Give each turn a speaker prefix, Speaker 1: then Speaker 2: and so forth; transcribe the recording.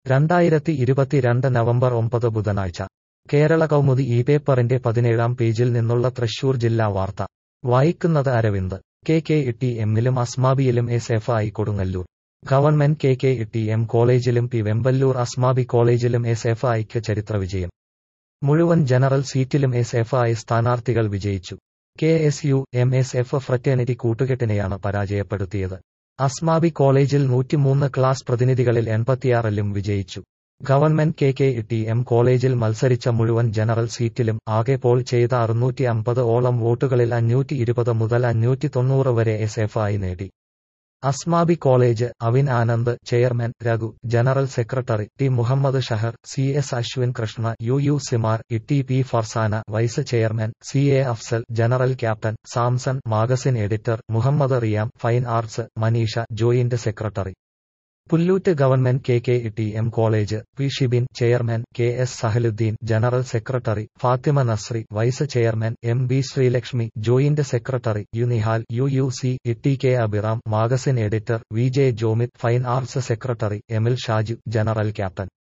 Speaker 1: രണ്ടായിരത്തി ഇരുപത്തിരണ്ട് നവംബർ ഒമ്പത് ബുധനാഴ്ച കേരള കൗമുദി ഈ പേപ്പറിന്റെ പതിനേഴാം പേജിൽ നിന്നുള്ള തൃശൂർ ജില്ലാ വാർത്ത വായിക്കുന്നത് അരവിന്ദ് കെ കെ ഇട്ടി എമ്മിലും അസ്മാബിയിലും S F I Kodungallur government K K Itty M കോളേജിലും പി വെമ്പല്ലൂർ അസ്മാബി കോളേജിലും എസ് എഫ് ഐക്ക് ചരിത്ര വിജയം മുഴുവൻ ജനറൽ സീറ്റിലും എസ് എഫ് ഐ സ്ഥാനാർത്ഥികൾ വിജയിച്ചു K S U M S F fraternity കൂട്ടുകെട്ടിനെയാണ് പരാജയപ്പെടുത്തിയത് അസ്മാബി കോളേജിൽ നൂറ്റിമൂന്ന് ക്ലാസ് പ്രതിനിധികളിൽ എൺപത്തിയാറിലും വിജയിച്ചു government K K T M കോളേജിൽ മത്സരിച്ച മുഴുവൻ ജനറൽ സീറ്റിലും ആകെ പോൾ ചെയ്ത അറുന്നൂറ്റി അമ്പത് ഓളം വോട്ടുകളിൽ അഞ്ഞൂറ്റി ഇരുപത് മുതൽ അഞ്ഞൂറ്റി തൊണ്ണൂറ് വരെ എസ് എഫ് ഐ നേടി Asmabi college Avin Anand chairman Raghu general secretary T Muhammad Shahar C S Ashwin Krishna U U സിമാർ E P Farzana vice chairman C A Afzal general captain Samson magazine editor Muhammad Riyam fine arts Maneesha joint secretary Pullut government K K T M college P Shibin chairman K S Sahaluddin general secretary Fathima Nasri vice chairman M B Sreelakshmi joint secretary Yunihal U U C T K Abhiram magazine editor V J Jomith fine arts secretary Emil Shaju general captain